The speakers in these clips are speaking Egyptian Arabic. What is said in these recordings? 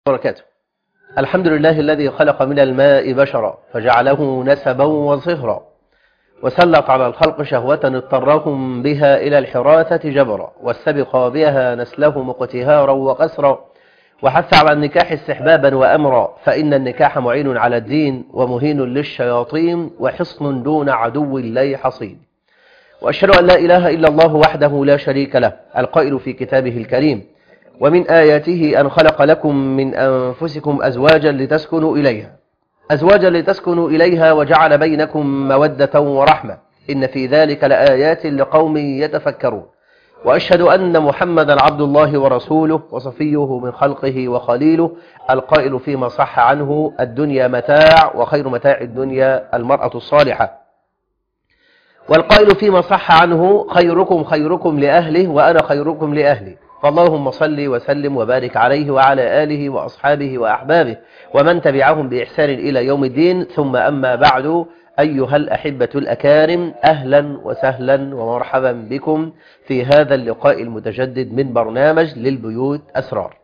وبركاته الحمد لله الذي خلق من الماء بشرا فجعله نسبا وصهرا وسلط على الخلق شهوة اضطرهم بها إلى الحراثة جبرا واستبق بها نسلهم اقتهارا وقسرا وحث على النكاح استحبابا وأمرا فإن النكاح معين على الدين ومهين للشياطين وحصن دون عدو الله حصين وأشهد أن لا إله إلا الله وحده لا شريك له القائل في كتابه الكريم ومن آياته أن خلق لكم من أنفسكم أزواجا لتسكنوا إليها أزواجا لتسكنوا إليها وجعل بينكم مودة ورحمة إن في ذلك لآيات لقوم يتفكرون وأشهد أن محمدا عبد الله ورسوله وصفيه من خلقه وخليله القائل فيما صح عنه الدنيا متاع وخير متاع الدنيا المرأة الصالحة والقائل فيما صح عنه خيركم خيركم لأهله وأنا خيركم لأهلي فاللهم صل وسلم وبارك عليه وعلى آله وأصحابه وأحبابه ومن تبعهم بإحسان إلى يوم الدين ثم أما بعد أيها الأحبة الأكارم أهلا وسهلا ومرحبا بكم في هذا اللقاء المتجدد من برنامج للبيوت أسرار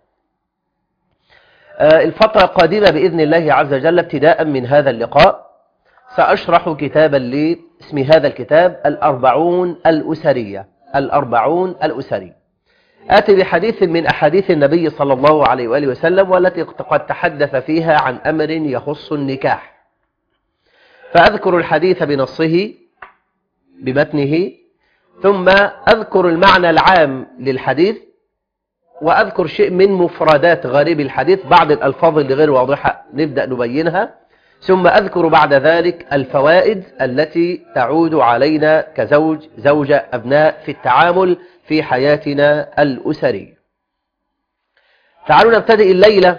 الفترة القادمة بإذن الله عز وجل ابتداء من هذا اللقاء سأشرح كتابا لي اسم هذا الكتاب الأربعون الأسرية الأربعون الأسرية آتي بحديث من أحاديث النبي صلى الله عليه وآله وسلم والتي قد تحدث فيها عن أمر يخص النكاح فأذكر الحديث بنصه بمتنه ثم أذكر المعنى العام للحديث وأذكر شيء من مفردات غريب الحديث بعض الألفاظ اللي غير واضحة نبدأ نبينها ثم أذكر بعد ذلك الفوائد التي تعود علينا كزوج زوجة أبناء في التعامل في حياتنا الأسرية تعالوا نبتدئ الليلة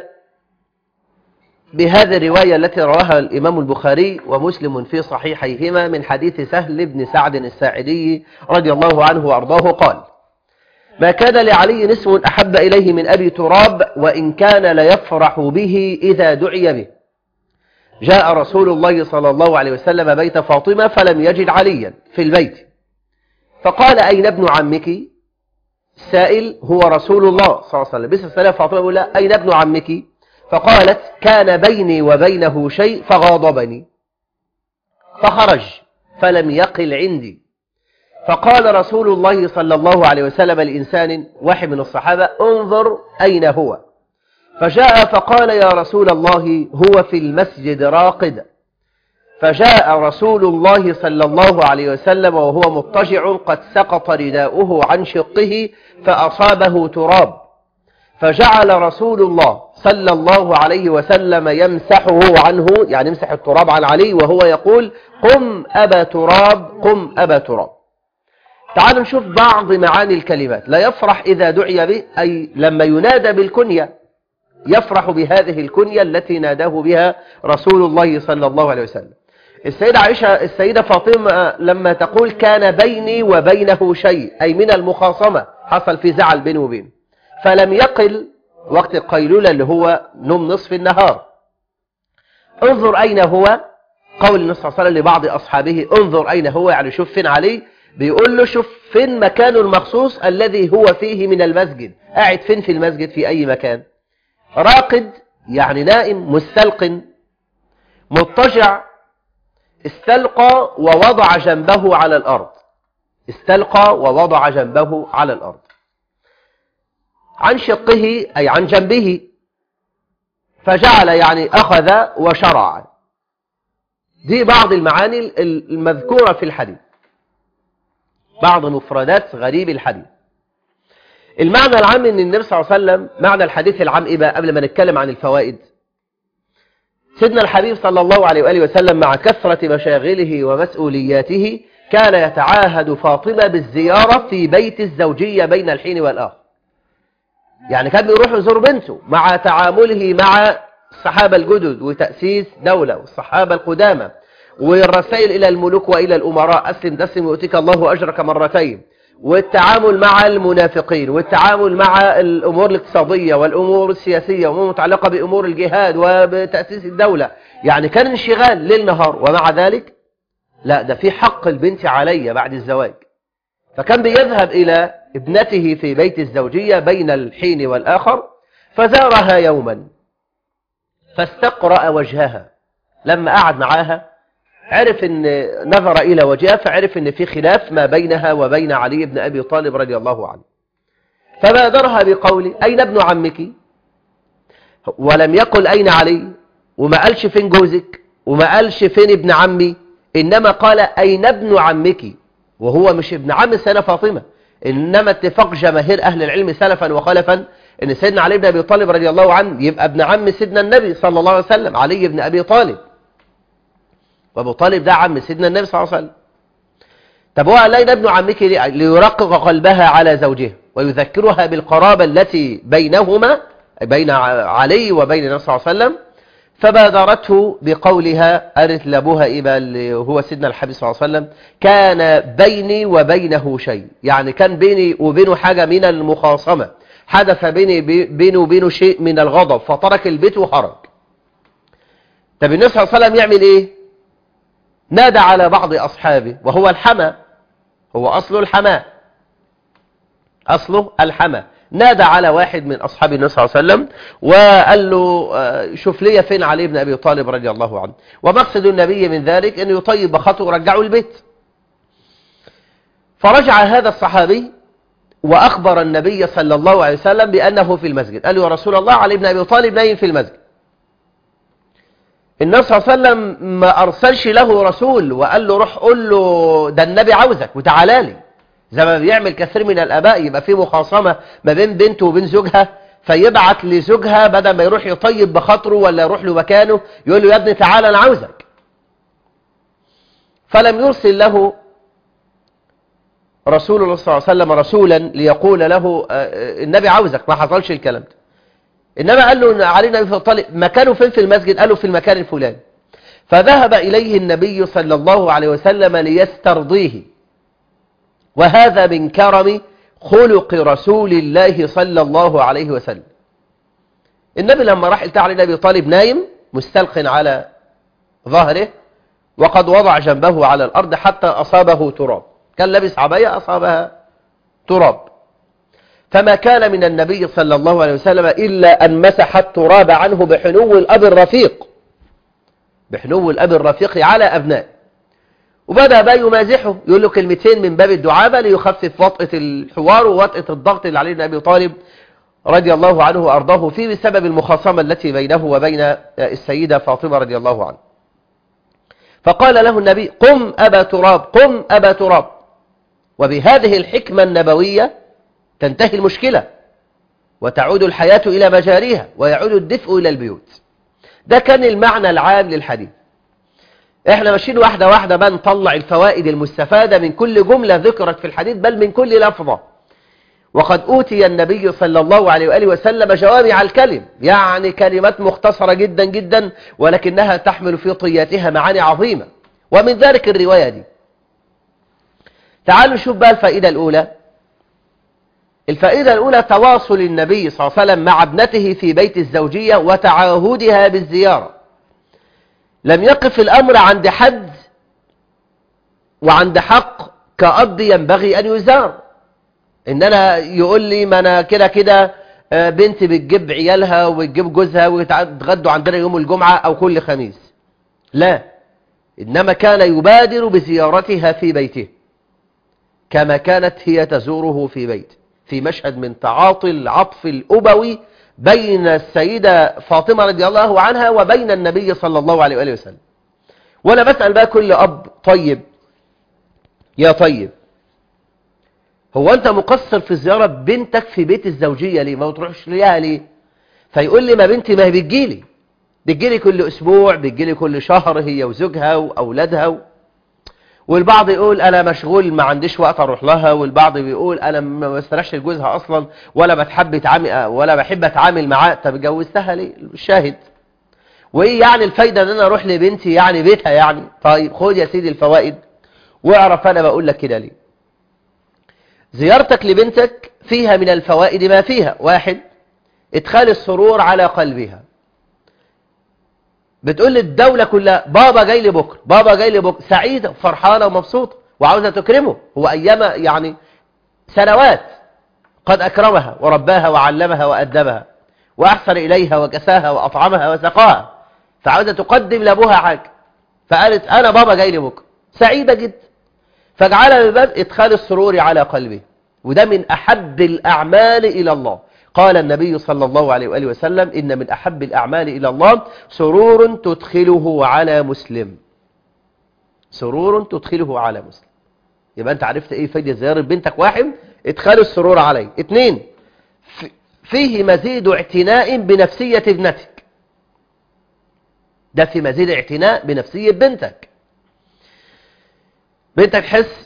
بهذه الرواية التي رواها الإمام البخاري ومسلم في صحيحيهما من حديث سهل بن سعد الساعدي رضي الله عنه وأرضاه قال ما كان لعلي نسم أحب إليه من أبي تراب وإن كان ليفرح به إذا دعي به جاء رسول الله صلى الله عليه وسلم بيت فاطمة فلم يجد عليا في البيت فقال أين ابن عمك السائل هو رسول الله صلى الله عليه وسلم بس السلام فاطمة يقول لا أين ابن عمك فقالت كان بيني وبينه شيء فغاضبني فخرج فلم يقل عندي فقال رسول الله صلى الله عليه وسلم لإنسان واحد من الصحابة انظر أين هو فجاء فقال يا رسول الله هو في المسجد راقد فجاء رسول الله صلى الله عليه وسلم وهو مضطجع قد سقط رداؤه عن شقه فأصابه تراب فجعل رسول الله صلى الله عليه وسلم يمسحه عنه يعني يمسح التراب عن علي وهو يقول قم أبا تراب قم أبا تراب تعالوا نشوف بعض معاني الكلمات لا يفرح إذا دعي به أي لما ينادى بالكنية يفرح بهذه الكنية التي ناداه بها رسول الله صلى الله عليه وسلم السيدة عائشة السيدة فاطمة لما تقول كان بيني وبينه شيء أي من المخاصمة حصل في زعل بيني وبينه فلم يقل وقت القيلولة اللي هو نوم نصف النهار انظر أين هو قول النبي صلى الله عليه وسلم لبعض أصحابه انظر أين هو يعني شوف فين عليه بيقول له شوف فين مكانه المخصوص الذي هو فيه من المسجد قاعد فين في المسجد في أي مكان راقد يعني نائم مستلقن مضطجع استلقى ووضع جنبه على الأرض استلقى ووضع جنبه على الأرض عن شقه أي عن جنبه فجعل يعني أخذ وشرع دي بعض المعاني المذكورة في الحديث بعض مفردات غريب الحديث المعنى العام ان النبي صلى الله عليه وسلم معنى الحديث العام ايه بقى قبل ما نتكلم عن الفوائد سيدنا الحبيب صلى الله عليه وآله وسلم مع كثرة مشاغله ومسؤولياته كان يتعاهد فاطمة بالزيارة في بيت الزوجية بين الحين والآخر يعني كان بيروح يزور بنته مع تعامله مع الصحابة الجدد وتأسيس دولة والصحابة القدامى والرسائل إلى الملوك وإلى الأمراء أسلم تسلم يؤتيك الله أجرك مرتين والتعامل مع المنافقين والتعامل مع الأمور الاقتصادية والأمور السياسية وما متعلقة بأمور الجهاد وبتأسيس الدولة يعني كان انشغال ليل نهار ومع ذلك لا ده في حق البنت علي بعد الزواج فكان بيذهب إلى ابنته في بيت الزوجية بين الحين والآخر فزارها يوما فاستقرأ وجهها لما قعد معاها عرف ان نظر الى وجهها فعرف ان في خلاف ما بينها وبين علي بن ابي طالب رضي الله عنه فبادرها بقول اين ابن عمك ولم يقل اين علي وما قالش فين جوزك وما قالش فين ابن عمي انما قال اين ابن عمك وهو مش ابن عم السنة فاطمة إنما اتفاق جماهير أهل العلم سلفا وخلفا إن سيدنا علي بن أبي طالب رضي الله عنه يبقى ابن عم سيدنا النبي صلى الله عليه وسلم علي بن أبي طالب وأبو طالب ده عم سيدنا النبي صلى الله عليه وسلم طب هو قال ابن عمك ليرقق قلبها على زوجها ويذكرها بالقرابة التي بينهما بين علي وبين النبي صلى الله عليه وسلم فبادرته بقولها قالت لابوها إيه بقى اللي هو سيدنا الحبيب صلى الله عليه وسلم كان بيني وبينه شيء يعني كان بيني وبينه حاجة من المخاصمة حدث بيني بينه وبينه شيء من الغضب فترك البيت وخرج طب النبي صلى الله عليه وسلم يعمل ايه نادى على بعض أصحابه وهو الحمى هو أصله الحمى أصله الحمى نادى على واحد من أصحاب النبي صلى الله عليه وسلم وقال له شوف لي فين علي بن أبي طالب رضي الله عنه ومقصد النبي من ذلك أنه يطيب خطه ورجعه البيت فرجع هذا الصحابي وأخبر النبي صلى الله عليه وسلم بأنه في المسجد قال له يا رسول الله علي بن أبي طالب نايم في المسجد النبي صلى الله عليه وسلم ما أرسلش له رسول وقال له روح قول له ده النبي عاوزك وتعالى لي زي ما بيعمل كثير من الآباء يبقى في مخاصمة ما بين بنته وبين زوجها فيبعت لزوجها بدل ما يروح يطيب بخاطره ولا يروح له مكانه يقول له يا ابني تعالى أنا عاوزك فلم يرسل له رسول الله صلى الله عليه وسلم رسولا ليقول له النبي عاوزك ما حصلش الكلام ده إنما قال له علينا بن طالب مكانه فين في المسجد قال له في المكان الفلاني فذهب إليه النبي صلى الله عليه وسلم ليسترضيه وهذا من كرم خلق رسول الله صلى الله عليه وسلم النبي لما راح التقى علي ابي طالب نايم مستلق على ظهره وقد وضع جنبه على الأرض حتى أصابه تراب كان لابس عباية أصابها تراب فما كان من النبي صلى الله عليه وسلم إلا أن مسح التراب عنه بحنو الأب الرفيق بحنو الأب الرفيق على أبنائه وبدأ بقى يمازحه يقول له كلمتين من باب الدعابة ليخفف وطئة الحوار ووطئة الضغط اللي عليه أبي طالب رضي الله عنه وأرضاه فيه بسبب المخاصمة التي بينه وبين السيدة فاطمة رضي الله عنه فقال له النبي قم أبا تراب قم أبا تراب وبهذه الحكمة النبوية تنتهي المشكلة وتعود الحياة إلى مجاريها ويعود الدفء إلى البيوت ده كان المعنى العام للحديث احنا ماشيين واحدة واحدة بقى نطلع الفوائد المستفادة من كل جملة ذكرت في الحديث بل من كل لفظة وقد أوتي النبي صلى الله عليه وآله وسلم جوامع الكلم يعني كلمات مختصرة جدا جدا ولكنها تحمل في طياتها معاني عظيمة ومن ذلك الرواية دي تعالوا نشوف بقى الفائدة الأولى الفائدة الأولى تواصل النبي صلى الله عليه وسلم مع ابنته في بيت الزوجية وتعاهدها بالزيارة لم يقف الأمر عند حد وعند حق كأب ينبغي أن يزار إن أنا يقول لي ما أنا كده كده بنتي بتجيب عيالها وتجيب جوزها ويتغدوا عندنا يوم الجمعة أو كل خميس لا إنما كان يبادر بزيارتها في بيته كما كانت هي تزوره في بيته في مشهد من تعاطي العطف الأبوي بين السيدة فاطمة رضي الله عنها وبين النبي صلى الله عليه وآله وسلم وأنا بسأل بقى كل أب طيب يا طيب هو أنت مقصر في زيارة بنتك في بيت الزوجية ليه ما تروحش ليها ليه فيقول لي ما بنتي ما هي بتجيلي بتجيلي كل أسبوع بتجيلي كل شهر هي وزوجها وأولادها والبعض يقول أنا مشغول ما عنديش وقت أروح لها والبعض بيقول أنا ما بسترحش لجوزها أصلا ولا بتحب اتعامل ولا بحب أتعامل معاه طب اتجوزتها ليه الشاهد وإيه يعني الفايدة إن أنا أروح لبنتي يعني بيتها يعني طيب خد يا سيدي الفوائد واعرف أنا بقول لك كده ليه زيارتك لبنتك فيها من الفوائد ما فيها واحد ادخال السرور على قلبها بتقول للدولة كلها بابا جاي لي بكرة بابا جاي لي بكرة سعيدة وفرحانة ومبسوطة وعاوزة تكرمه هو أيام يعني سنوات قد أكرمها ورباها وعلمها وأدبها وأحسن إليها وكساها وأطعمها وسقاها فعاوزة تقدم لأبوها حاجة فقالت أنا بابا جاي لي بكره سعيدة جدا فاجعلها بباب إدخال السرور على قلبه وده من أحب الأعمال إلى الله قال النبي صلى الله عليه وآله وسلم إن من أحب الأعمال إلى الله سرور تدخله على مسلم سرور تدخله على مسلم يبقى أنت عرفت إيه فايدة زيارة بنتك واحد ادخال السرور عليه اثنين فيه مزيد اعتناء بنفسية ابنتك ده في مزيد اعتناء بنفسية بنتك بنتك تحس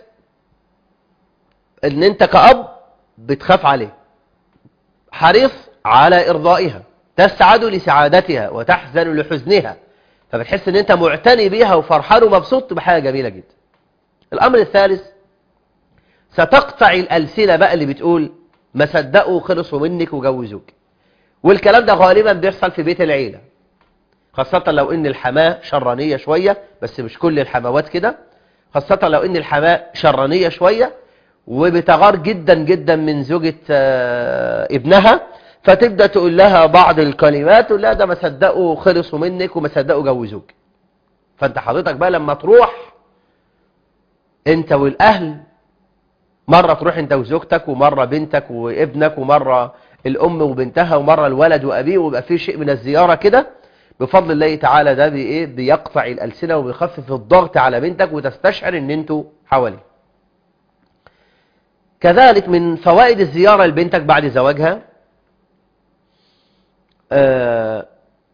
ان انت كأب بتخاف عليه حريص على ارضائها تسعد لسعادتها وتحزن لحزنها فبتحس ان انت معتني بيها وفرحان ومبسوط بحاجة جميلة جدا الامر الثالث ستقطع الألسنة بقى اللي بتقول ما صدقوا خلصوا منك وجوزوك والكلام ده غالبا بيحصل في بيت العيلة خاصة لو ان الحماة شرانية شوية بس مش كل الحماوات كده خاصة لو ان الحماة شرانية شوية وبتغار جدا جدا من زوجة ابنها فتبدأ تقول لها بعض الكلمات تقول لها ده ما صدقوا خلصوا منك وما صدقوا جوزوك فانت حضرتك بقى لما تروح انت والاهل مرة تروح انت وزوجتك ومرة بنتك وابنك ومرة الام وبنتها ومرة الولد وابيه ويبقى في شيء من الزيارة كده بفضل الله تعالى ده بي ايه بيقطع الألسنة وبيخفف الضغط على بنتك وتستشعر ان انتوا حواليه كذلك من فوائد الزيارة لبنتك بعد زواجها آه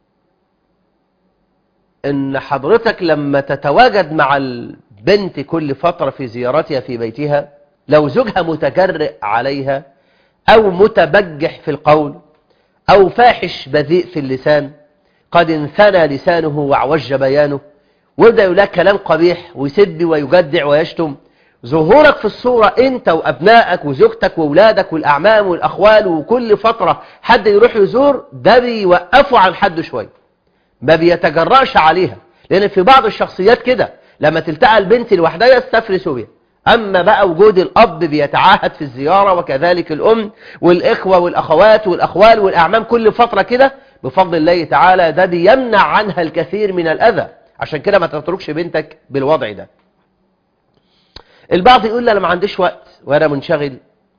ان حضرتك لما تتواجد مع البنت كل فترة في زيارتها في بيتها لو زوجها متجرئ عليها او متبجح في القول او فاحش بذيء في اللسان قد انثنى لسانه واعوج بيانه ويبدأ يقول لك كلام قبيح ويسب ويجدع ويشتم ظهورك في الصورة انت وابنائك وزوجتك واولادك والاعمام والاخوال وكل فترة حد يروح يزور ده بيوقفه عن حد شوية ما بيتجرأش عليها لان في بعض الشخصيات كده لما تلتقى البنت لوحدها يستفرسوا بها أما بقى وجود الأب بيتعاهد في الزيارة وكذلك الأم والإخوة والأخوات والأخوال والأعمام كل فترة كده بفضل الله تعالى ده بيمنع عنها الكثير من الأذى عشان كده ما تتركش بنتك بالوضع ده البعض يقول لي أنا ما عنديش وقت وأنا منشغل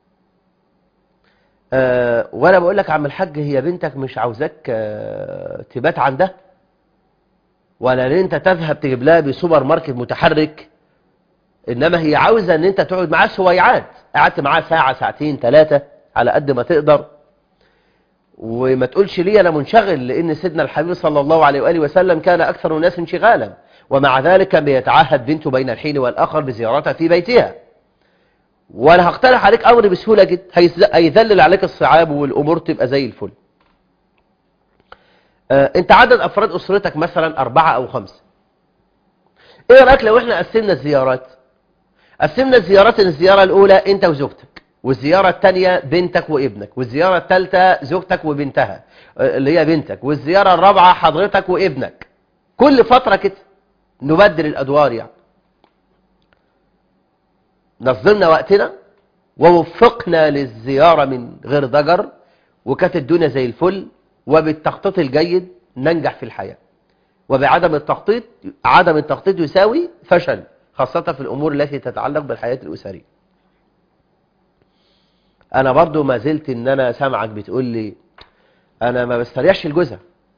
أه وأنا بقول لك عم الحاج هي بنتك مش عاوزاك أه تبات عندها ولا ان انت تذهب تجيب لها بسوبر ماركت متحرك انما هي عاوزة ان انت تقعد معاه سويعات قعدت معاه ساعة ساعتين ثلاثة على قد ما تقدر وما تقولش لي انا منشغل لان سيدنا الحبيب صلى الله عليه وآله وسلم كان اكثر الناس انشغالا ومع ذلك كان بيتعهد بنته بين الحين والاخر بزيارتها في بيتها وانا هقترح عليك امر بسهولة جدا هيذلل عليك الصعاب والامور تبقى زي الفل آه انت عدد افراد اسرتك مثلا اربعة او خمسة ايه رأيك لو احنا قسمنا الزيارات قسمنا الزيارات الزيارة الاولى انت وزوجتك والزيارة الثانية بنتك وابنك والزيارة الثالثة زوجتك وبنتها اللي هي بنتك والزيارة الرابعة حضرتك وابنك كل فترة كده نبدل الادوار يعني نظمنا وقتنا ووفقنا للزيارة من غير ضجر وكانت الدنيا زي الفل وبالتخطيط الجيد ننجح في الحياة وبعدم التخطيط عدم التخطيط يساوي فشل خاصة في الأمور التي تتعلق بالحياة الأسرية أنا برضو ما زلت إن أنا سامعك بتقول لي أنا ما بستريحش الجزء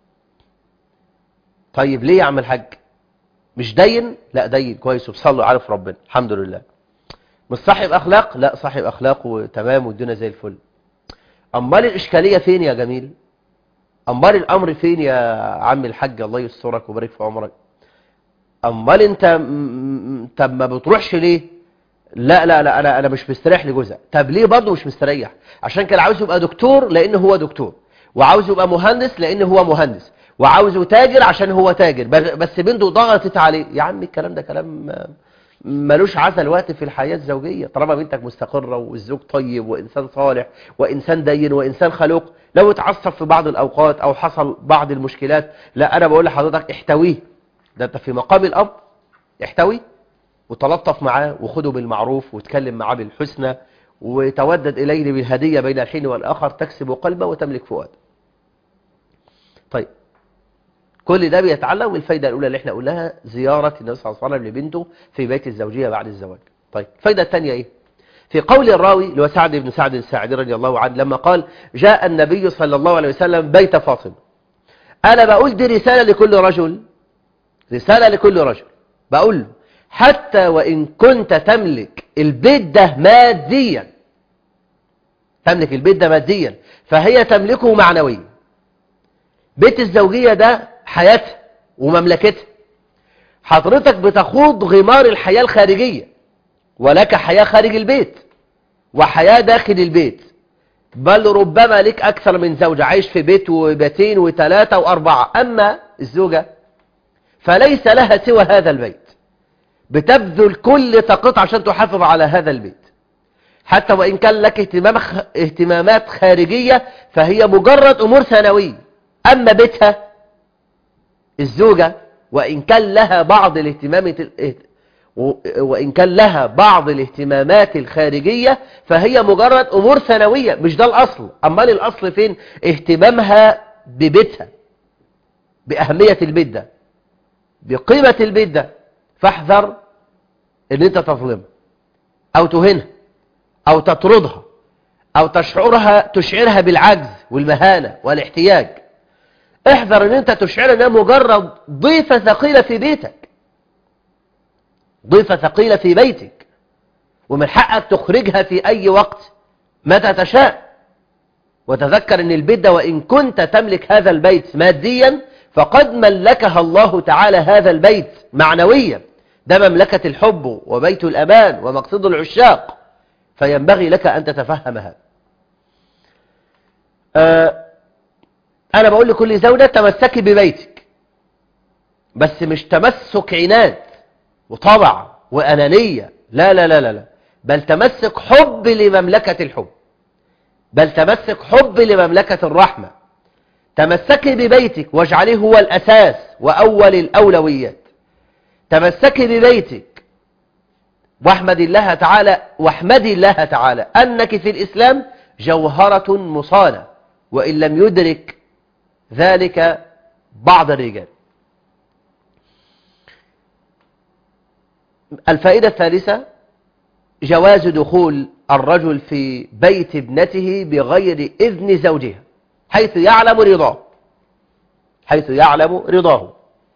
طيب ليه يا عم الحاج مش دين لا دين كويس وبصلوا عارف ربنا الحمد لله مش صاحب أخلاق لا صاحب أخلاق وتمام والدنيا زي الفل أمال الإشكالية فين يا جميل أمال الأمر فين يا عم الحاج الله يسترك ويبارك في عمرك أمال أنت طب ما بتروحش ليه لا لا لا أنا أنا مش مستريح لجوزها طب ليه برضه مش مستريح عشان كان عاوز يبقى دكتور لأنه هو دكتور وعاوز يبقى مهندس لأنه هو مهندس وعاوزه تاجر عشان هو تاجر بس بنته ضغطت عليه يا عم الكلام ده كلام ملوش عسى الوقت في الحياة الزوجية طالما بنتك مستقرة والزوج طيب وإنسان صالح وإنسان دين وإنسان خلوق لو اتعصب في بعض الأوقات أو حصل بعض المشكلات لا أنا بقول لحضرتك احتويه ده أنت في مقام الأب احتوي وتلطف معاه وخده بالمعروف وتكلم معاه بالحسنى وتودد إليه بالهدية بين الحين والآخر تكسب قلبه وتملك فؤاده طيب كل ده بيتعلق بالفايدة الأولى اللي احنا قلناها زيارة النبي صلى الله عليه وسلم لبنته في بيت الزوجية بعد الزواج طيب الفايدة الثانية ايه في قول الراوي اللي هو سعد بن سعد الساعدي رضي الله عنه لما قال جاء النبي صلى الله عليه وسلم بيت فاطمة أنا بقول دي رسالة لكل رجل رسالة لكل رجل بقول له حتى وإن كنت تملك البيت ده ماديا تملك البيت ده ماديا فهي تملكه معنويا بيت الزوجية ده حياتها ومملكتها حضرتك بتخوض غمار الحياة الخارجية ولك حياة خارج البيت وحياة داخل البيت بل ربما لك أكثر من زوجة عايش في بيت وبيتين وثلاثة وأربعة أما الزوجة فليس لها سوى هذا البيت بتبذل كل طاقتها عشان تحافظ على هذا البيت حتى وإن كان لك اهتمام اهتمامات خارجية فهي مجرد أمور ثانوية أما بيتها الزوجة وإن كان لها بعض الاهتمام وإن كان لها بعض الاهتمامات الخارجية فهي مجرد أمور ثانوية مش ده الأصل أمال الأصل فين اهتمامها ببيتها بأهمية البيت ده بقيمة البيت ده فاحذر ان انت تظلمها او تهنها او تطردها او تشعرها تشعرها بالعجز والمهانة والاحتياج احذر ان انت تشعر انها مجرد ضيفة ثقيلة في بيتك ضيفة ثقيلة في بيتك ومن حقك تخرجها في اي وقت متى تشاء وتذكر ان البيت ده وان كنت تملك هذا البيت ماديا فقد ملكها الله تعالى هذا البيت معنويا ده مملكة الحب وبيت الأمان ومقصد العشاق فينبغي لك أن تتفهم هذا أه أنا بقول لكل زوجة تمسكي ببيتك بس مش تمسك عناد وطبع وأنانية لا لا لا لا, لا. بل تمسك حب لمملكة الحب بل تمسك حب لمملكة الرحمة تمسكي ببيتك واجعليه هو الأساس وأول الأولويات تمسكي ببيتك واحمد الله تعالى واحمدي الله تعالى أنك في الإسلام جوهرة مصانة وإن لم يدرك ذلك بعض الرجال الفائدة الثالثة جواز دخول الرجل في بيت ابنته بغير إذن زوجها حيث يعلم رضاه حيث يعلم رضاه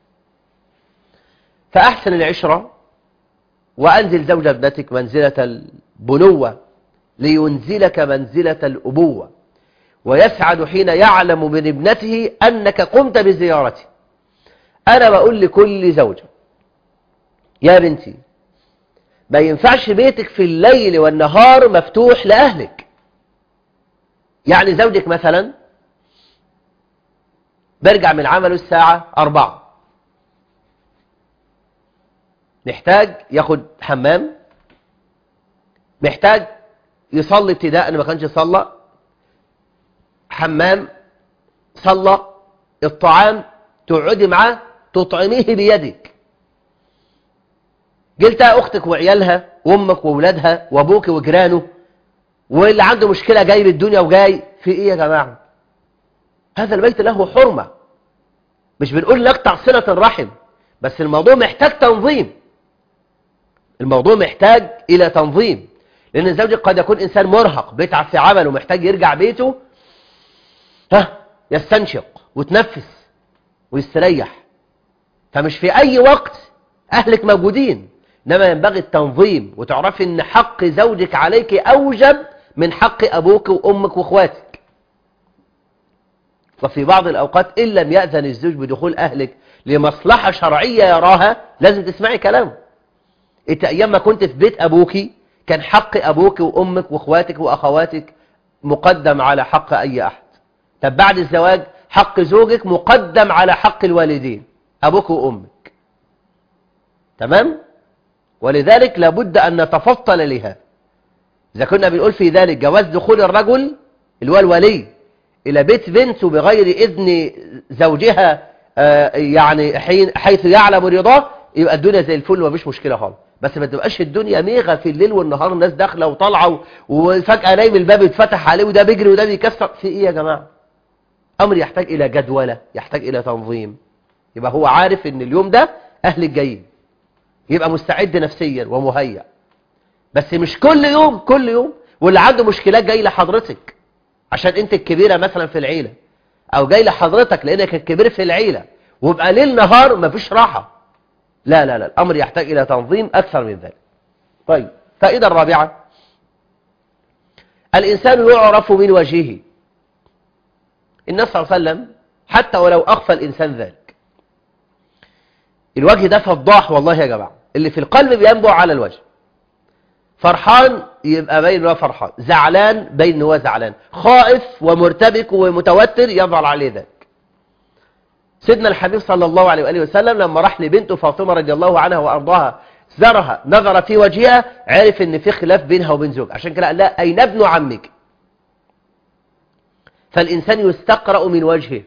فأحسن العشرة وأنزل زوج ابنتك منزلة البنوة لينزلك منزلة الأبوة ويسعد حين يعلم من ابنته أنك قمت بزيارته أنا بقول لكل زوجة يا بنتي ما ينفعش بيتك في الليل والنهار مفتوح لأهلك يعني زوجك مثلا برجع من عمله الساعة أربعة محتاج ياخد حمام محتاج يصلي ابتداء ما كانش صلى حمام صلى الطعام تقعدي معاه تطعميه بيدك جلتها اختك وعيالها وامك واولادها وابوك وجيرانه واللي عنده مشكله جاي للدنيا وجاي في ايه يا جماعه هذا البيت له حرمه مش بنقول نقطع صله الرحم بس الموضوع محتاج تنظيم الموضوع محتاج الى تنظيم لان الزوج قد يكون انسان مرهق بيتعب في عمله ومحتاج يرجع بيته ها يستنشق وتنفس ويستريح فمش في اي وقت اهلك موجودين انما ينبغي التنظيم وتعرفي ان حق زوجك عليك اوجب من حق ابوك وامك واخواتك وفي بعض الاوقات ان لم ياذن الزوج بدخول اهلك لمصلحه شرعيه يراها لازم تسمعي كلامه انت ايام ما كنت في بيت ابوك كان حق ابوك وامك واخواتك واخواتك مقدم على حق اي احد طب بعد الزواج حق زوجك مقدم على حق الوالدين ابوك وامك تمام ولذلك لابد ان نتفضل لها اذا كنا بنقول في ذلك جواز دخول الرجل اللي هو الولي الى بيت بنته بغير اذن زوجها آه يعني حين حيث يعلم رضاه يبقى الدنيا زي الفل ومفيش مشكله خالص بس ما تبقاش الدنيا ميغه في الليل والنهار الناس داخله وطالعه وفجاه نايم الباب يتفتح عليه وده بيجري وده بيكسر في ايه يا جماعه أمر يحتاج إلى جدولة يحتاج إلى تنظيم يبقى هو عارف إن اليوم ده أهل الجايين يبقى مستعد نفسيا ومهيأ بس مش كل يوم كل يوم واللي عنده مشكلات جاي لحضرتك عشان انت الكبيرة مثلا في العيلة او جاي لحضرتك لانك الكبير في العيلة ويبقى ليل نهار مفيش راحة لا لا لا الامر يحتاج الى تنظيم اكثر من ذلك طيب فائدة الرابعة الانسان يعرف من وجهه النبي صلى الله عليه وسلم حتى ولو اخفى الانسان ذلك الوجه ده فضاح والله يا جماعة اللي في القلب بينبع على الوجه فرحان يبقى باين هو فرحان زعلان باين هو زعلان خائف ومرتبك ومتوتر يظهر عليه ذلك سيدنا الحبيب صلى الله عليه وآله وسلم لما راح لبنته فاطمة رضي الله عنها وأرضاها زرها نظر في وجهها عرف ان في خلاف بينها وبين زوجها عشان كده قال لها أين ابن عمك فالإنسان يستقرأ من وجهه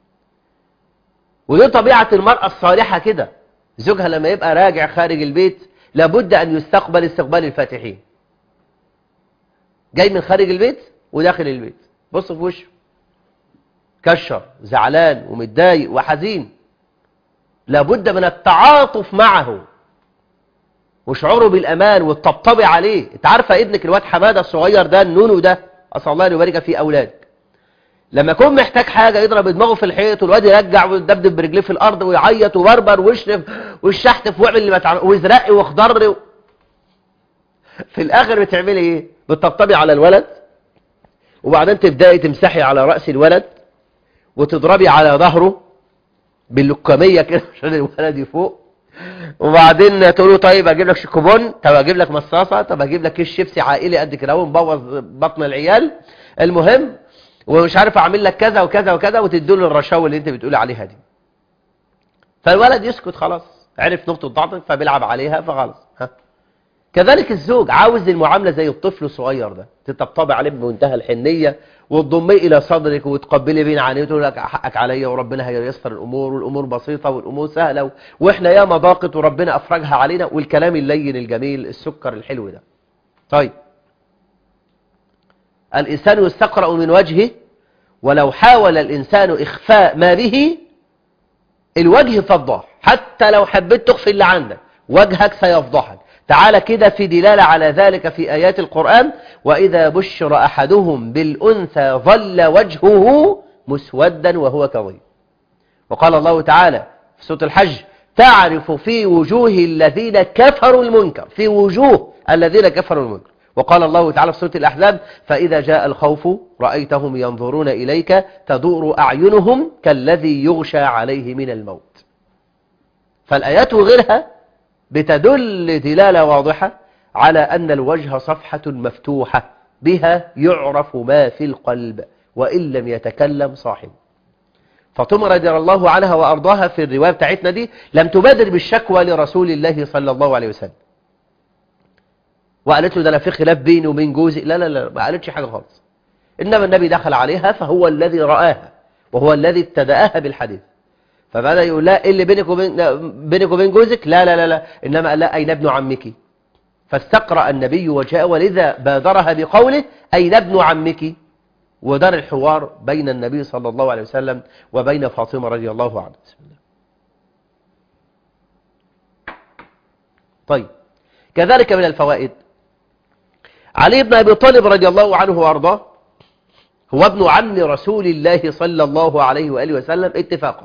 ودي طبيعة المرأة الصالحة كده زوجها لما يبقى راجع خارج البيت لابد أن يستقبل استقبال الفاتحين جاي من خارج البيت وداخل البيت بص في وشه كشر زعلان ومتضايق وحزين لابد من التعاطف معه وشعوره بالأمان والطبطبي عليه انت عارفه ابنك الواد حمادة الصغير ده النونو ده أسأل الله أن يبارك في أولادك لما يكون محتاج حاجة يضرب دماغه في الحيط والواد يرجع ويدبدب برجليه في الأرض ويعيط وبربر ويشرف ويشحتف ويعمل اللي ما تعمل ويزرق ويخضر و... في الآخر بتعملي إيه؟ بتطبطبي على الولد وبعدين تبدأي تمسحي على رأس الولد وتضربي على ظهره باللكمية كده عشان الولد يفوق وبعدين تقولوا طيب اجيب لك شيكوبون طب اجيب لك مصاصه طب اجيب لك كيس شيبسي عائلي قد كده ونبوظ بطن العيال المهم ومش عارف اعمل لك كذا وكذا وكذا وتدوا له الرشاوى اللي انت بتقولي عليها دي فالولد يسكت خلاص عرف نقطه ضعفك فبيلعب عليها فخلاص ها كذلك الزوج عاوز المعامله زي الطفل الصغير ده تطبطبي عليه بمنتهى الحنيه وتضميه الى صدرك وتقبلي بين عينيه وتقول لك حقك عليا وربنا هييسر الامور والامور بسيطه والامور سهله و... واحنا ياما ضاقت وربنا افرجها علينا والكلام اللين الجميل السكر الحلو ده طيب الإنسان يستقرأ من وجهه ولو حاول الإنسان إخفاء ما به الوجه فضح حتى لو حبيت تخفي اللي عندك وجهك سيفضحك تعال كده في دلالة على ذلك في آيات القرآن وإذا بشر أحدهم بالأنثى ظل وجهه مسودا وهو كظيم وقال الله تعالى في سورة الحج تعرف في وجوه الذين كفروا المنكر في وجوه الذين كفروا المنكر وقال الله تعالى في سورة الأحزاب فإذا جاء الخوف رأيتهم ينظرون إليك تدور أعينهم كالذي يغشى عليه من الموت فالآيات وغيرها بتدل دلالة واضحة على أن الوجه صفحة مفتوحة بها يعرف ما في القلب وإن لم يتكلم صاحبه فاطمة رضي الله عنها وأرضاها في الرواية بتاعتنا دي لم تبادر بالشكوى لرسول الله صلى الله عليه وسلم وقالت له ده انا في خلاف بيني وبين جوزي لا لا لا ما قالتش حاجه خالص انما النبي دخل عليها فهو الذي رآها وهو الذي ابتدأها بالحديث فبدأ يقول لا ايه اللي بينك وبين بينك وبين جوزك لا لا لا لا انما قال لا اين ابن عمك فاستقرأ النبي وجاء ولذا بادرها بقوله اين ابن عمك ودار الحوار بين النبي صلى الله عليه وسلم وبين فاطمة رضي الله عنها بسم الله طيب كذلك من الفوائد علي بن أبي طالب رضي الله عنه وأرضاه هو ابن عم رسول الله صلى الله عليه وآله وسلم اتفاقا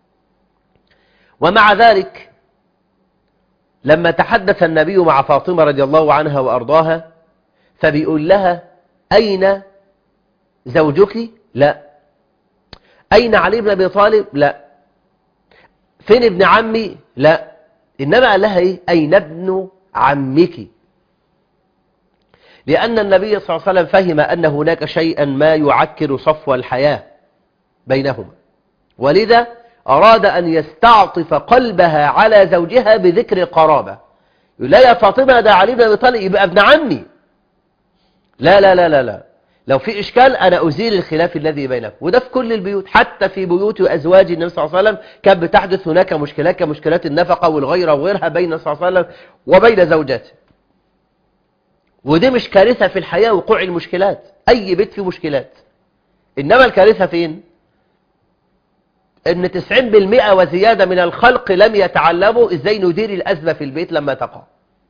ومع ذلك لما تحدث النبي مع فاطمة رضي الله عنها وأرضاها فبيقول لها أين زوجك لا أين علي بن أبي طالب لا فين ابن عمي لا إنما قال لها إيه أين ابن عمك لأن النبي صلى الله عليه وسلم فهم أن هناك شيئا ما يعكر صفو الحياة بينهما ولذا أراد أن يستعطف قلبها على زوجها بذكر القرابة يقول لا يا فاطمة ده علي بن أبي طالب يبقى ابن عمي لا لا لا لا لا لو في إشكال أنا أزيل الخلاف الذي بينكم وده في كل البيوت حتى في بيوت وأزواج النبي صلى الله عليه وسلم كانت بتحدث هناك مشكلات كمشكلات النفقة والغيرة وغيرها بين صلى الله عليه وسلم وبين زوجاته ودي مش كارثة في الحياة وقوع المشكلات أي بيت فيه مشكلات إنما الكارثة فين ان 90% وزيادة من الخلق لم يتعلموا ازاي ندير الأزمة في البيت لما تقع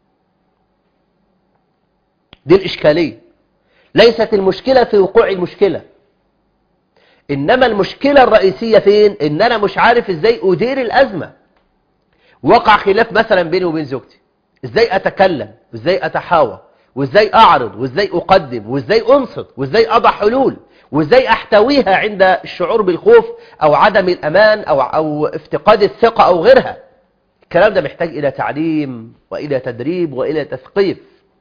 دي الإشكالية ليست المشكلة في وقوع المشكلة إنما المشكلة الرئيسية فين إن أنا مش عارف إزاي أدير الأزمة وقع خلاف مثلا بيني وبين زوجتي إزاي أتكلم وإزاي أتحاور وإزاي أعرض وإزاي أقدم وإزاي أنصت وإزاي أضع حلول وإزاي أحتويها عند الشعور بالخوف أو عدم الأمان أو, أو افتقاد الثقة أو غيرها الكلام ده محتاج إلى تعليم وإلى تدريب وإلى تثقيف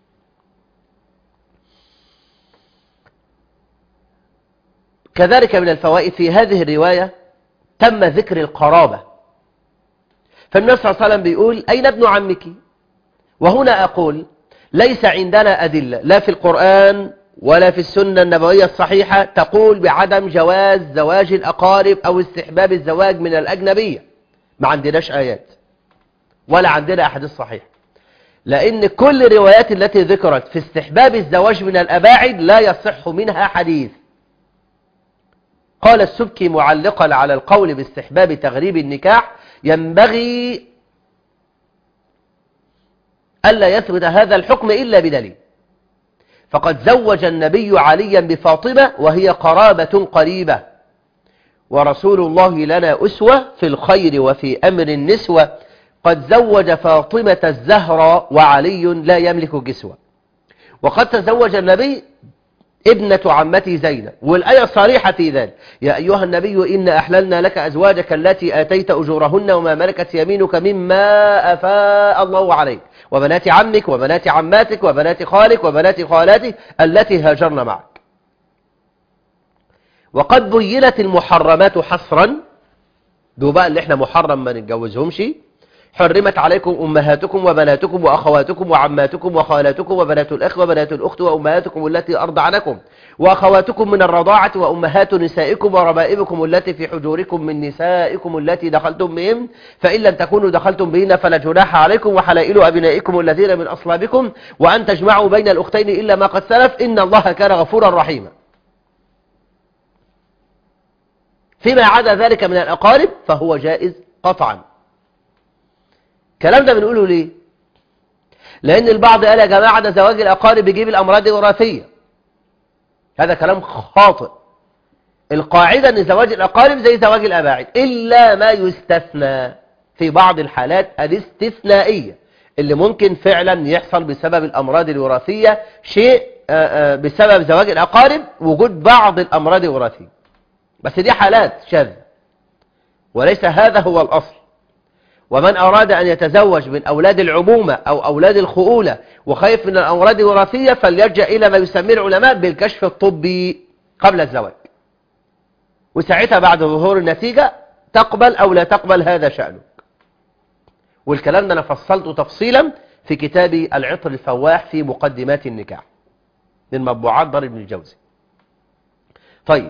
كذلك من الفوائد في هذه الرواية تم ذكر القرابة فالنبي صلى الله عليه وسلم بيقول أين ابن عمك وهنا أقول ليس عندنا أدلة لا في القرآن ولا في السنة النبوية الصحيحة تقول بعدم جواز زواج الأقارب أو استحباب الزواج من الأجنبية ما عندناش آيات ولا عندنا أحاديث صحيحة لأن كل الروايات التي ذكرت في استحباب الزواج من الأباعد لا يصح منها حديث قال السبكي معلقا على القول باستحباب تغريب النكاح ينبغي ألا يثبت هذا الحكم إلا بدليل فقد زوج النبي عليا بفاطمة وهي قرابة قريبة ورسول الله لنا أسوة في الخير وفي أمر النسوة قد زوج فاطمة الزهرة وعلي لا يملك جسوة وقد تزوج النبي ابنة عمتي زينب والآية صريحة في ذلك يا أيها النبي إن أحللنا لك أزواجك التي آتيت أجورهن وما ملكت يمينك مما أفاء الله عليك وبنات عمك وبنات عماتك وبنات خالك وبنات خالاتك التي هاجرن معك وقد بينت المحرمات حصرا دو بقى اللي احنا محرم ما نتجوزهمش حرمت عليكم أمهاتكم وبناتكم وأخواتكم وعماتكم وخالاتكم وبنات الأخ وبنات الأخت وأمهاتكم التي أرضعنكم وأخواتكم من الرضاعة وأمهات نسائكم وربائبكم التي في حجوركم من نسائكم التي دخلتم بهم فإن لم تكونوا دخلتم بهن فلا جناح عليكم وحلائل أبنائكم الذين من أصلابكم وأن تجمعوا بين الأختين إلا ما قد سلف إن الله كان غفورا رحيما فيما عدا ذلك من الأقارب فهو جائز قطعا الكلام ده بنقوله ليه لأن البعض قال يا جماعة ده زواج الأقارب بيجيب الأمراض الوراثية هذا كلام خاطئ القاعدة أن زواج الأقارب زي زواج الأباعد إلا ما يستثنى في بعض الحالات الاستثنائية اللي ممكن فعلا يحصل بسبب الأمراض الوراثية شيء بسبب زواج الأقارب وجود بعض الأمراض الوراثية بس دي حالات شاذة وليس هذا هو الأصل ومن أراد أن يتزوج من أولاد العمومة أو أولاد الخؤولة وخايف من الأمراض الوراثية فليرجع إلى ما يسميه العلماء بالكشف الطبي قبل الزواج وساعتها بعد ظهور النتيجة تقبل أو لا تقبل هذا شأنك والكلام ده أنا فصلته تفصيلا في كتابي العطر الفواح في مقدمات النكاح من مطبوعات دار ابن الجوزي طيب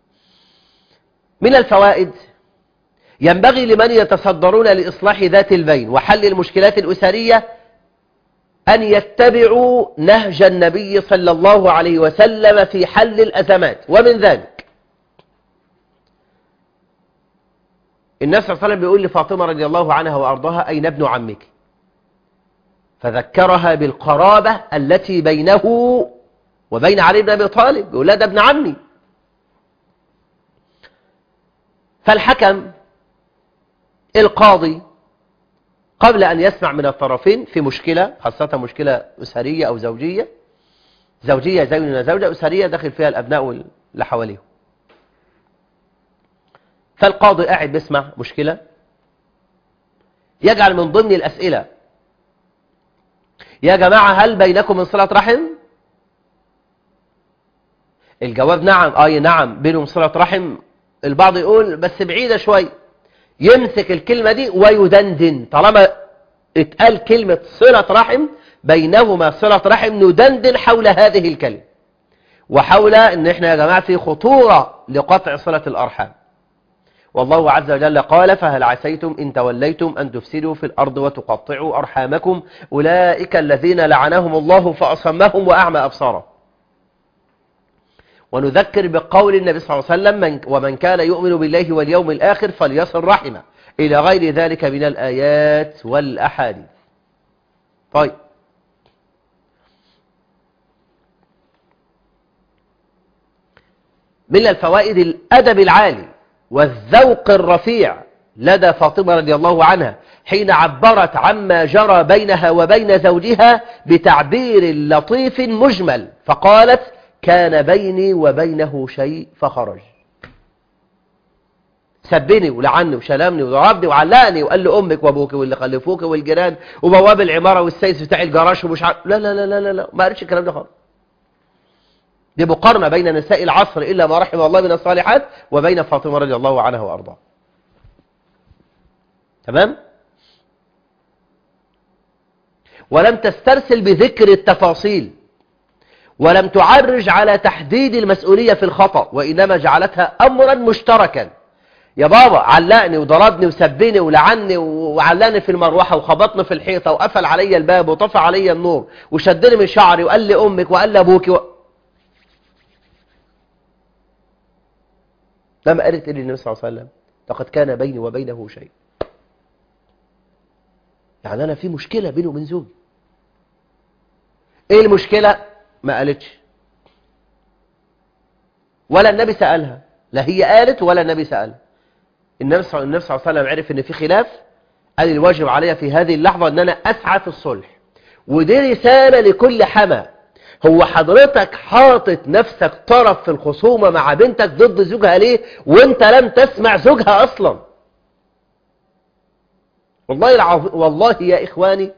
من الفوائد ينبغي لمن يتصدرون لإصلاح ذات البين وحل المشكلات الأسرية أن يتبعوا نهج النبي صلى الله عليه وسلم في حل الأزمات ومن ذلك النبي صلى الله عليه وسلم بيقول لفاطمة رضي الله عنها وأرضاها أين ابن عمك فذكرها بالقرابة التي بينه وبين علي بن أبي طالب يقول لا ده ابن عمي فالحكم القاضي قبل أن يسمع من الطرفين في مشكلة خاصة مشكلة أسرية أو زوجية زوجية زوجة زوجة أسرية داخل فيها الأبناء اللي حواليهم فالقاضي قاعد بيسمع مشكلة يجعل من ضمن الأسئلة يا جماعة هل بينكم من صلة رحم الجواب نعم آه نعم بينهم صلة رحم البعض يقول بس بعيدة شوي يمسك الكلمة دي ويدندن طالما اتقال كلمة صلة رحم بينهما صلة رحم ندندن حول هذه الكلمة وحول ان احنا يا جماعة في خطورة لقطع صلة الأرحام والله عز وجل قال فهل عسيتم إن توليتم أن تفسدوا في الأرض وتقطعوا أرحامكم أولئك الذين لعنهم الله فأصمهم وأعمى أبصارهم ونذكر بقول النبي صلى الله عليه وسلم من ومن كان يؤمن بالله واليوم الآخر فليصل رحمه إلى غير ذلك من الآيات والأحاديث طيب من الفوائد الأدب العالي والذوق الرفيع لدى فاطمة رضي الله عنها حين عبرت عما جرى بينها وبين زوجها بتعبير لطيف مجمل فقالت كان بيني وبينه شيء فخرج سبني ولعني وشلمني وضربني وعلقني وقال لي امك وابوك واللي خلفوك والجيران وبواب العماره والسيس بتاع الجراج ومش عارف لا لا لا لا لا, لا. ما قالتش الكلام ده خالص دي مقارنه بين نساء العصر الا ما رحم الله من الصالحات وبين فاطمه رضي الله عنها وارضاها تمام ولم تسترسل بذكر التفاصيل ولم تعرج على تحديد المسؤولية في الخطأ وإنما جعلتها أمرا مشتركا يا بابا علقني وضربني وسبني ولعني وعلقني في المروحة وخبطني في الحيطة وقفل علي الباب وطفى علي النور وشدني من شعري وقال لي أمك وقال لي أبوك و... لما قالت لي النبي صلى الله عليه وسلم لقد كان بيني وبينه شيء يعني أنا في مشكلة بيني وبين زوجي إيه المشكلة ما قالتش ولا النبي سألها لا هي قالت ولا النبي سألها النبي صلى الله عليه وسلم عرف ان في خلاف قال الواجب علي في هذه اللحظة ان انا اسعى في الصلح ودي رسالة لكل حما هو حضرتك حاطط نفسك طرف في الخصومة مع بنتك ضد زوجها ليه وانت لم تسمع زوجها اصلا والله العظيم والله يا اخواني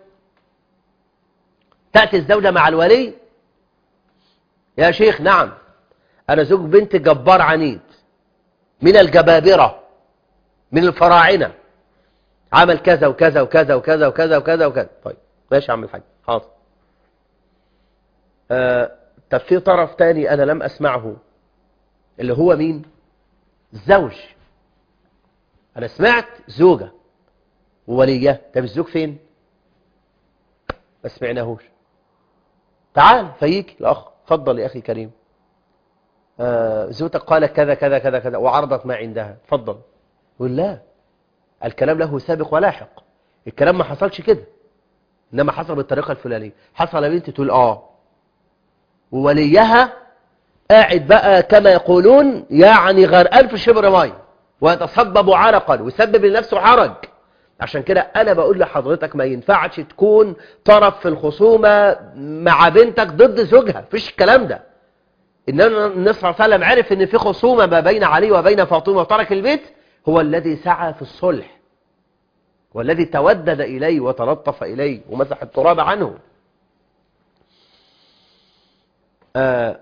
تأتي الزوجة مع الولي يا شيخ نعم أنا زوج بنت جبار عنيد من الجبابرة من الفراعنة عمل كذا وكذا وكذا وكذا وكذا وكذا وكذا طيب ماشي يا عم الحاج حاضر آه طب في طرف تاني أنا لم أسمعه اللي هو مين الزوج أنا سمعت زوجة وولية طب الزوج فين ما سمعناهوش تعال فيك الأخ تفضل يا أخي الكريم آه زوجتك قالت كذا كذا كذا كذا وعرضت ما عندها تفضل يقول لا الكلام له سابق ولاحق الكلام ما حصلش كده إنما حصل بالطريقة الفلانية حصل يا بنتي تقول آه ووليها قاعد بقى كما يقولون يعني غرقان في شبر مي ويتصبب عرقا ويسبب لنفسه حرج عشان كده انا بقول لحضرتك ما ينفعش تكون طرف في الخصومة مع بنتك ضد زوجها فيش الكلام ده انما النبي صلى الله عليه وسلم عرف ان في خصومة ما بين علي وبين فاطمة وترك البيت هو الذي سعى في الصلح والذي تودد اليه وتلطف اليه ومسح التراب عنه آه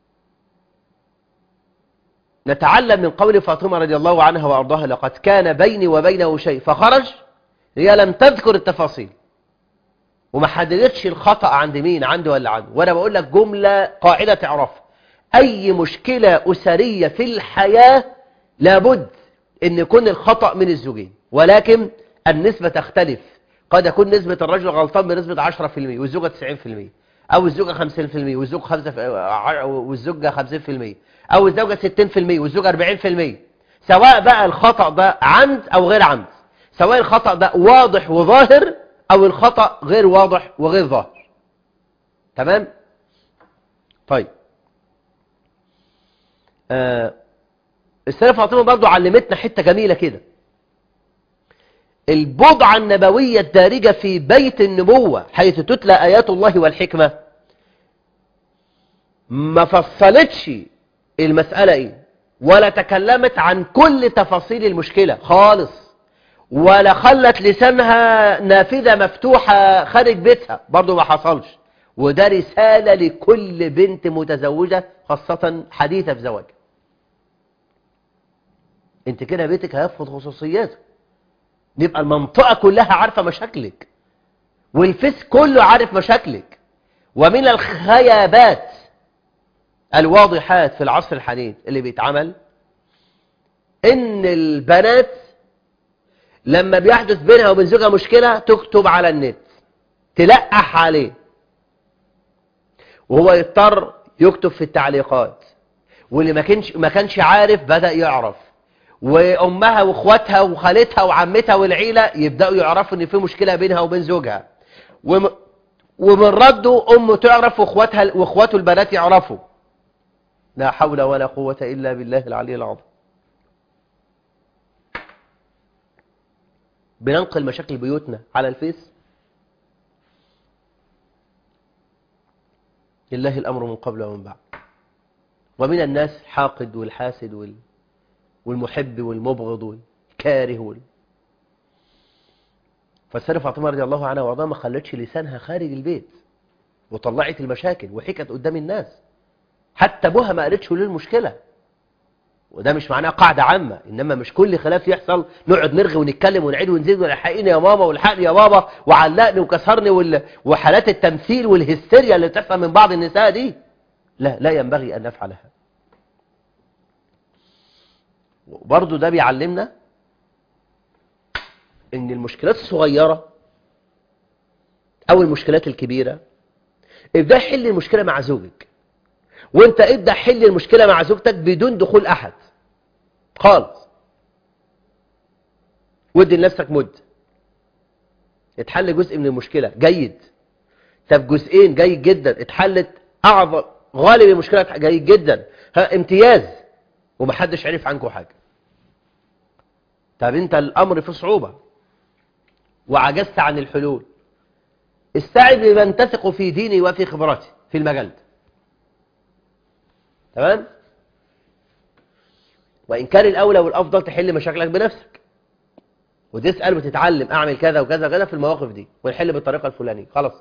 نتعلم من قول فاطمة رضي الله عنها وأرضاها لقد كان بيني وبينه شيء فخرج هي لم تذكر التفاصيل وما حددتش الخطأ عند مين عندي ولا عنده وأنا بقول لك جملة قاعدة تعرفها أي مشكلة أسرية في الحياة لابد أن يكون الخطأ من الزوجين ولكن النسبة تختلف قد يكون نسبة الرجل غلطان بنسبة 10% والزوجة 90% أو الزوجة 50% والزوج 5 والزوجة 50% أو الزوجة 60% والزوجة 40% سواء بقى الخطأ ده عمد أو غير عمد سواء الخطأ ده واضح وظاهر أو الخطأ غير واضح وغير ظاهر تمام؟ طيب آه السيدة فاطمة برضو علمتنا حتة جميلة كده البضعة النبوية الدارجة في بيت النبوة حيث تتلى آيات الله والحكمة ما فصلتش المسألة ايه ولا تكلمت عن كل تفاصيل المشكلة خالص ولا خلت لسانها نافذة مفتوحة خارج بيتها برضو ما حصلش وده رسالة لكل بنت متزوجة خاصة حديثة في زواج انت كده بيتك هيفقد خصوصياته نبقى المنطقة كلها عارفة مشاكلك والفيس كله عارف مشاكلك ومن الخيابات الواضحات في العصر الحديث اللي بيتعمل ان البنات لما بيحدث بينها وبين زوجها مشكلة تكتب على النت تلقح عليه وهو يضطر يكتب في التعليقات واللي ما كانش ما كانش عارف بدأ يعرف وامها واخواتها وخالتها وعمتها والعيله يبداوا يعرفوا ان في مشكله بينها وبين زوجها وم... ومن رده امه تعرف واخواتها واخواته البنات يعرفوا لا حول ولا قوه الا بالله العلي العظيم بننقل مشاكل بيوتنا على الفيس لله الامر من قبل ومن بعد ومن الناس الحاقد والحاسد وال... والمحب والمبغض والكاره وال... فالسيدة فاطمة رضي الله عنها وارضاها ما خلتش لسانها خارج البيت وطلعت المشاكل وحكت قدام الناس حتى ابوها ما قالتش له المشكلة وده مش معناه قاعدة عامة إنما مش كل خلاف يحصل نقعد نرغي ونتكلم ونعيد ونزيد والحقيني يا ماما والحقني يا بابا وعلقني وكسرني وال... وحالات التمثيل والهستيريا اللي بتحصل من بعض النساء دي لا لا ينبغي أن نفعلها وبرضه ده بيعلمنا ان المشكلات الصغيرة او المشكلات الكبيرة ابدأ حل المشكلة مع زوجك وانت ابدأ حل المشكلة مع زوجتك بدون دخول احد خالص ودي لنفسك مد اتحل جزء من المشكلة جيد طب جزئين جيد جدا اتحلت اعظم غالب المشكلة جيد جدا ها امتياز ومحدش عرف عنكم حاجة طب انت الامر فيه صعوبة وعجزت عن الحلول استعد بمن تثق في ديني وفي خبرتي في المجال ده تمام وإن كان الأولى والأفضل تحل مشاكلك بنفسك وتسأل وتتعلم أعمل كذا وكذا وكذا في المواقف دي ونحل بالطريقة الفلانية خلاص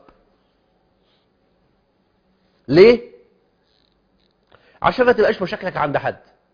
ليه؟ عشان ما تبقاش مشاكلك عند حد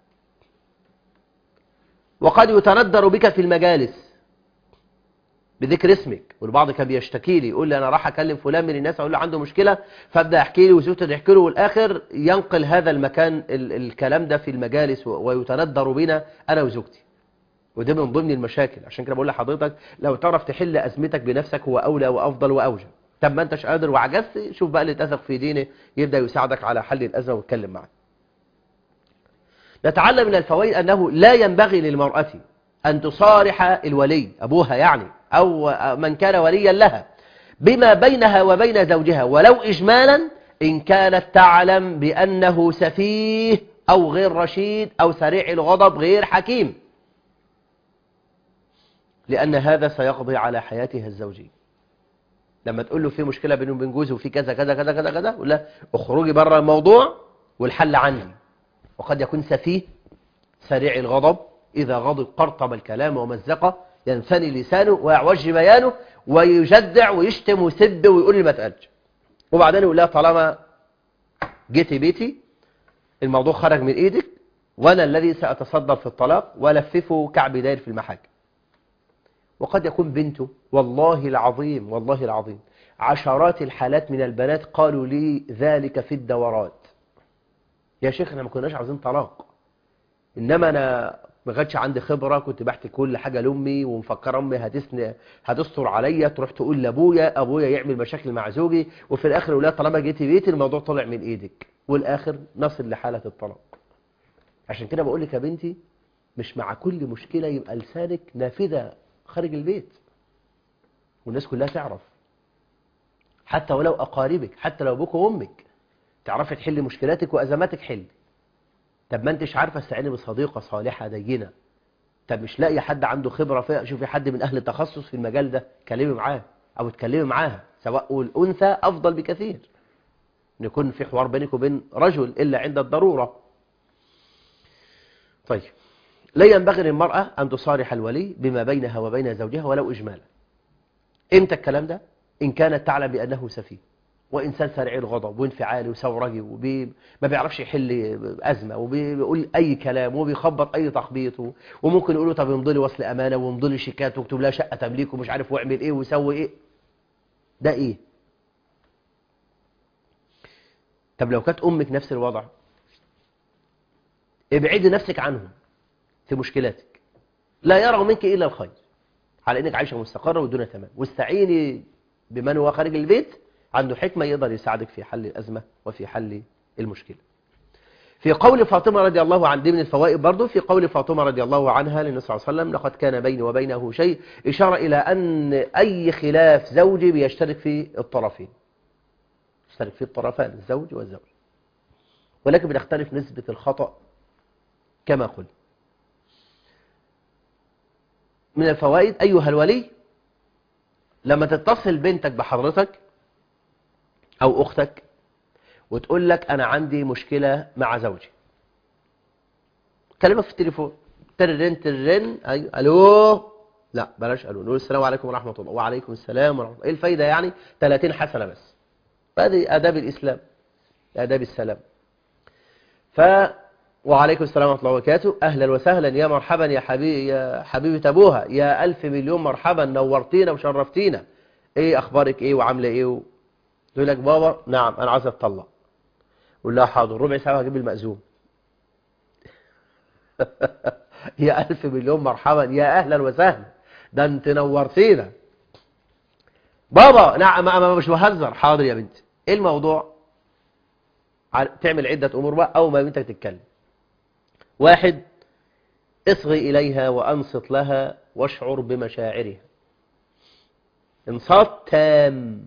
وقد يتندر بك في المجالس بذكر اسمك والبعض كان بيشتكي لي يقول لي انا راح اكلم فلان من الناس اقول له عنده مشكله فابدا احكي لي وزوجته تحكي له والاخر ينقل هذا المكان ال الكلام ده في المجالس ويتندر بنا انا وزوجتي وده من ضمن المشاكل عشان كده بقول لحضرتك لو تعرف تحل ازمتك بنفسك هو اولى وافضل واوجب طب ما انتش قادر وعجزت شوف بقى اللي تثق في دينه يبدا يساعدك على حل الازمه ويتكلم معك نتعلم من الفوائد انه لا ينبغي للمراه ان تصارح الولي ابوها يعني أو من كان وليا لها بما بينها وبين زوجها ولو إجمالا إن كانت تعلم بأنه سفيه أو غير رشيد أو سريع الغضب غير حكيم لأن هذا سيقضي على حياتها الزوجية لما تقول له في مشكلة بينه وبين جوزه وفي كذا كذا كذا كذا كذا يقول له اخرجي بره الموضوع والحل عني وقد يكون سفيه سريع الغضب إذا غضب قرطب الكلام ومزقه ينثني لسانه ويعوج بيانه ويجدع ويشتم ويسب ويقول لي ما تقلش وبعدين يقول لها طالما جيتي بيتي الموضوع خرج من ايدك وانا الذي ساتصدر في الطلاق والففه كعب داير في المحاكم وقد يكون بنته والله العظيم والله العظيم عشرات الحالات من البنات قالوا لي ذلك في الدورات يا شيخ احنا ما كناش عاوزين طلاق انما انا ما كانش عندي خبرة كنت بحكي كل حاجة لأمي ومفكر أمي هتسن هتستر عليا تروح تقول لأبويا أبويا يعمل مشاكل مع زوجي وفي الآخر يقول لها طالما جيتي بيتي الموضوع طلع من إيدك والآخر نصل لحالة الطلاق عشان كده بقول لك يا بنتي مش مع كل مشكلة يبقى لسانك نافذة خارج البيت والناس كلها تعرف حتى ولو أقاربك حتى لو أبوك وأمك تعرفي تحل مشكلاتك وأزماتك حل طب ما انتش عارفه استعيني بصديقه صالحه دينه طب مش لاقي حد عنده خبره فيها شوفي حد من اهل التخصص في المجال ده كلمي معاه او اتكلمي معاها سواء الانثى افضل بكثير ان يكون في حوار بينك وبين رجل الا عند الضروره طيب لا ينبغي للمراه ان تصارح الولي بما بينها وبين زوجها ولو اجمالا امتى الكلام ده ان كانت تعلم بانه سفيه وإنسان سريع الغضب وانفعالي وثورجي وما بيعرفش يحل أزمة وبيقول أي كلام وبيخبط أي تخبيط وممكن يقول له طب يمضي لي وصل أمانة ويمضي لي شيكات واكتب لها شقة تمليك ومش عارف واعمل إيه ويسوي إيه ده إيه طب لو كانت أمك نفس الوضع ابعدي نفسك عنهم في مشكلاتك لا يروا منك إلا الخير على إنك عايشة مستقرة والدنيا تمام واستعيني بمن هو خارج البيت عنده حكمة يقدر يساعدك في حل الأزمة وفي حل المشكلة في قول فاطمة رضي الله عن دي من الفوائد برضو في قول فاطمة رضي الله عنها للنبي صلى الله عليه وسلم لقد كان بيني وبينه شيء إشارة إلى أن أي خلاف زوجي بيشترك في الطرفين يشترك فيه الطرفان الزوج والزوج ولكن بنختلف نسبة الخطأ كما قلت من الفوائد أيها الولي لما تتصل بنتك بحضرتك أو أختك وتقول لك أنا عندي مشكلة مع زوجي كلمك في التليفون ترن ترن أيوة. ألو لا بلاش ألو نقول السلام عليكم ورحمة الله وعليكم السلام ورحمة الله إيه الفايدة يعني 30 حسنة بس هذه آداب الإسلام آداب السلام ف وعليكم السلام ورحمة الله وبركاته أهلا وسهلا يا مرحبا يا حبيبي يا حبيبة أبوها يا ألف مليون مرحبا نورتينا وشرفتينا إيه أخبارك إيه وعاملة إيه و... تقول لك بابا نعم أنا عايز أتطلق قول لها حاضر ربع ساعة هجيب المأذون يا ألف مليون مرحبا يا أهلا وسهلا ده أنت نورتينا بابا نعم أنا مش بهزر حاضر يا بنتي إيه الموضوع تعمل عدة أمور بقى أول ما بنتك تتكلم واحد اصغي إليها وأنصت لها واشعر بمشاعرها انصات تام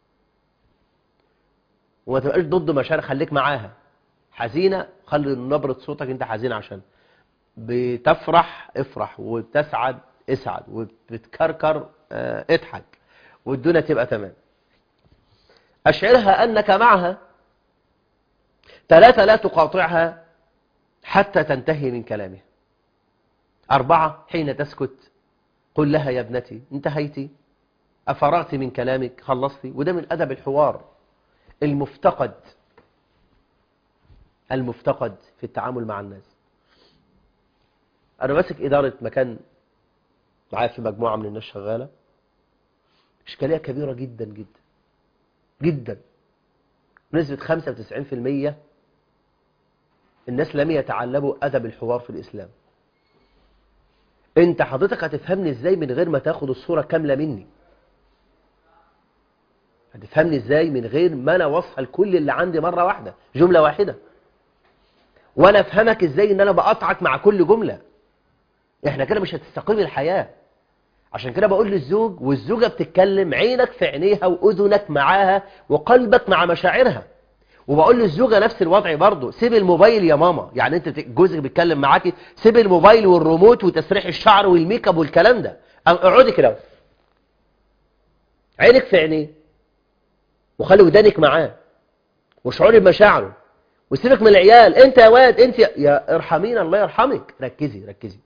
وما تبقاش ضد مشاعر خليك معاها حزينة خلي نبرة صوتك انت حزين عشان بتفرح افرح وبتسعد اسعد وبتكركر اه اضحك والدنيا تبقى تمام أشعرها أنك معها ثلاثة لا تقاطعها حتى تنتهي من كلامها أربعة حين تسكت قل لها يا ابنتي انتهيتي أفرغت من كلامك خلصتي وده من أدب الحوار المفتقد المفتقد في التعامل مع الناس أنا ماسك إدارة مكان معايا في مجموعة من الناس شغالة إشكالية كبيرة جدا جدا جدا بنسبة 95% الناس لم يتعلموا أدب الحوار في الإسلام انت حضرتك هتفهمني ازاي من غير ما تاخد الصورة كاملة مني هتفهمني ازاي من غير ما انا اوصل كل اللي عندي مرة واحدة جملة واحدة وانا افهمك ازاي ان انا بقطعك مع كل جملة احنا كده مش هتستقيم الحياة عشان كده بقول للزوج والزوجة بتتكلم عينك في عينيها واذنك معاها وقلبك مع مشاعرها وبقول للزوجة نفس الوضع برضه سيب الموبايل يا ماما يعني انت جوزك بيتكلم معاكي سيب الموبايل والريموت وتسريح الشعر والميك اب والكلام ده اقعدي كده عينك في عينيه وخلي ودانك معاه واشعري بمشاعره وسيبك من العيال انت يا واد انت يا, يا ارحمينا الله يرحمك ركزي ركزي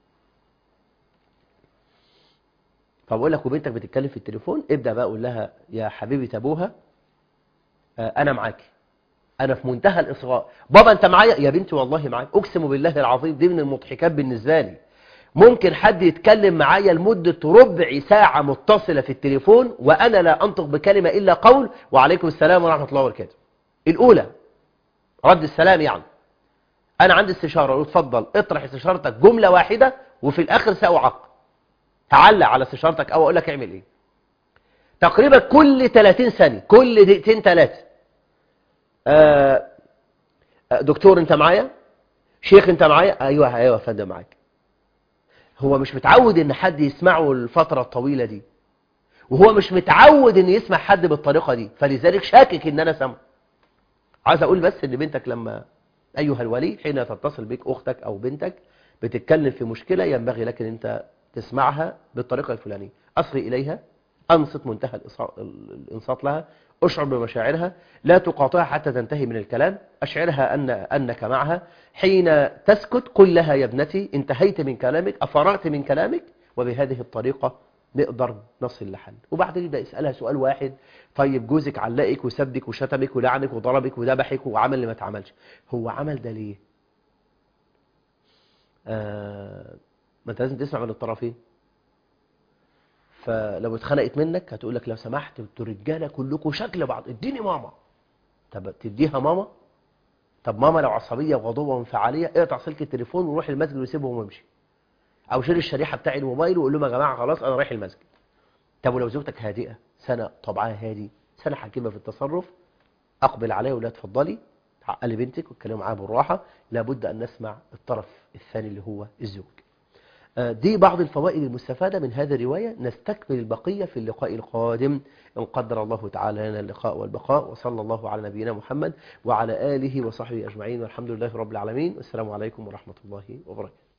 فبقول لك وبنتك بتتكلم في التليفون ابدا بقى قول لها يا حبيبه ابوها انا معاكي انا في منتهى الاصغاء بابا انت معايا يا بنتي والله معاك اقسم بالله العظيم دي من المضحكات بالنسبه لي ممكن حد يتكلم معايا لمده ربع ساعه متصله في التليفون وانا لا انطق بكلمه الا قول وعليكم السلام ورحمه الله وبركاته الاولى رد السلام يعني انا عندي استشاره وتفضل اطرح استشارتك جمله واحده وفي الاخر ساعق هعلق على استشارتك او اقول لك اعمل ايه تقريبا كل 30 ثانيه كل دقيقتين ثلاثه آه دكتور انت معايا شيخ انت معايا ايوه ايوه يا فندم معاك هو مش متعود ان حد يسمعه الفتره الطويله دي وهو مش متعود ان يسمع حد بالطريقه دي فلذلك شاكك ان انا سامعه عايز اقول بس ان بنتك لما ايها الولي حين تتصل بك اختك او بنتك بتتكلم في مشكله ينبغي لك ان انت تسمعها بالطريقه الفلانيه اصغي اليها انصت منتهى الانصات لها اشعر بمشاعرها لا تقاطعها حتى تنتهي من الكلام أشعرها أن أنك معها حين تسكت قل لها يا ابنتي انتهيت من كلامك أفرغت من كلامك وبهذه الطريقة نقدر نصل لحل وبعدين يبدأ يسألها سؤال واحد طيب جوزك علقك وسبك وشتمك ولعنك وضربك وذبحك وعمل اللي ما اتعملش هو عمل ده ليه آه ما انت لازم تسمع من الطرفين فلو اتخنقت منك هتقول لك لو سمحت انتوا رجاله كلكم شكل بعض اديني ماما طب تديها ماما طب ماما لو عصبيه وغضوبه وانفعاليه اقطع سلك التليفون وروح المسجد وسيبهم وامشي او شيل الشريحه بتاع الموبايل وقول لهم يا جماعه خلاص انا رايح المسجد طب ولو زوجتك هادئه سنه طبعها هادي سنه حكيمه في التصرف اقبل عليها ولا تفضلي عقلي بنتك واتكلمي معاها بالراحة لابد أن نسمع الطرف الثاني اللي هو الزوج آه، دي بعض الفوائد المستفادة من هذه الرواية نستكمل البقية في اللقاء القادم إن قدر الله تعالى لنا اللقاء والبقاء وصلى الله على نبينا محمد وعلى آله وصحبه أجمعين والحمد لله رب العالمين والسلام عليكم ورحمة الله وبركاته